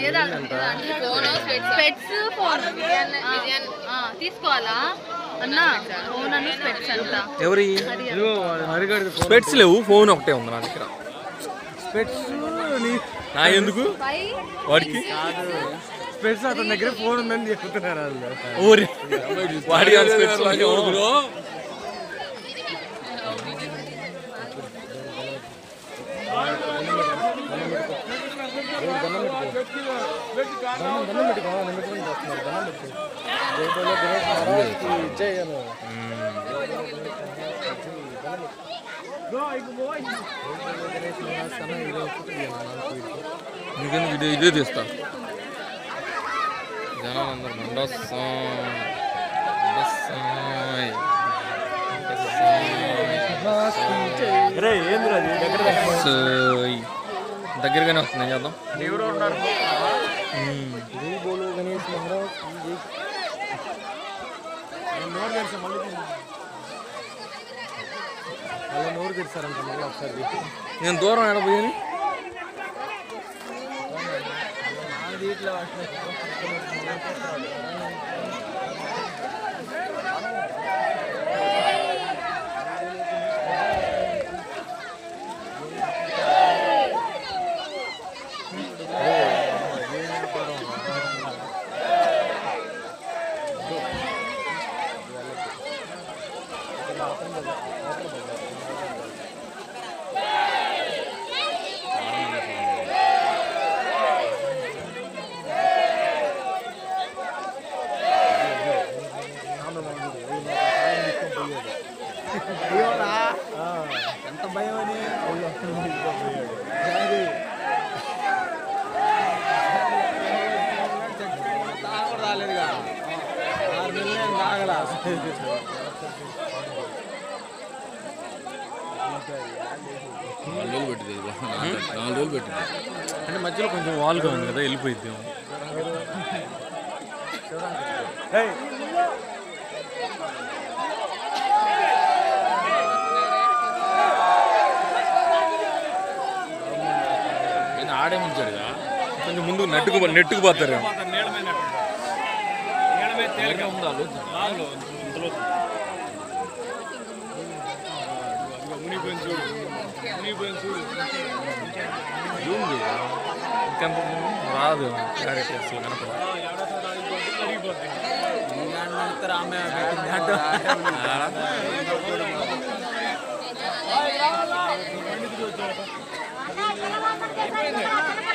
స్పెట్స్ phone తీసుకోవాలా అన్న phone అని స్పెట్స్ అంట ఎవరి స్పెట్స్ లేవు ఫోన్ ఒకటే ఉంది నా దగ్గర స్పెట్స్ నా ఎందుకు వాడికి స్పెట్స్ అతని దగ్గర ఫోన్ ఉందని చెప్తున్నారు వాళ్ళు ఊరి వాడి స్పెట్స్ బ్రో దండం పెట్టుకో నిమిషం చేస్తున్నారు దండం పెట్టు జైబోలో గణేష్ మహారాజ్కి ఇచ్చేయను గణేష్ మహారాజ్ కన్నా ఇది ఒకటి ఇంకెందుకు ఇదే ఇదే తీస్తా జనాలందరూ మండోత్సవం మండోత్సవం రే ఏంద్రా అది దగ్గర సోయ్. దగ్గరగానే వస్తుంది చేద్దాం ఎవరు ఉన్నారు మ్మ్. జై బోలో గణేష్ మహారాజ్ జై నోరు తెరిసా మళ్ళీ మళ్ళీ నోరు తెరిచారంట మళ్ళీ ఒకసారి నేను దూరం ఎడపోయాను దీంట్లో ఎంత భయం అని రాలేదుగా ఆరు నెలలు ఏం తాగలా నాలుగు రోజులు పెట్టింది నాలుగు రోజులు పెట్టింది అంటే మధ్యలో కొంచెం వాల్గా ఉంది కదా వెళ్ళిపోయింది నేను ఆడే ముంచాడుగా కొంచెం ముందు నెట్టుకు నెట్టుకు పోతారు ఉందా ఉంది ఇంకెంత రాదు క్లారిటీ అసలు కనపడదు ఆమె పెట్టింది అంట అయిపోయింది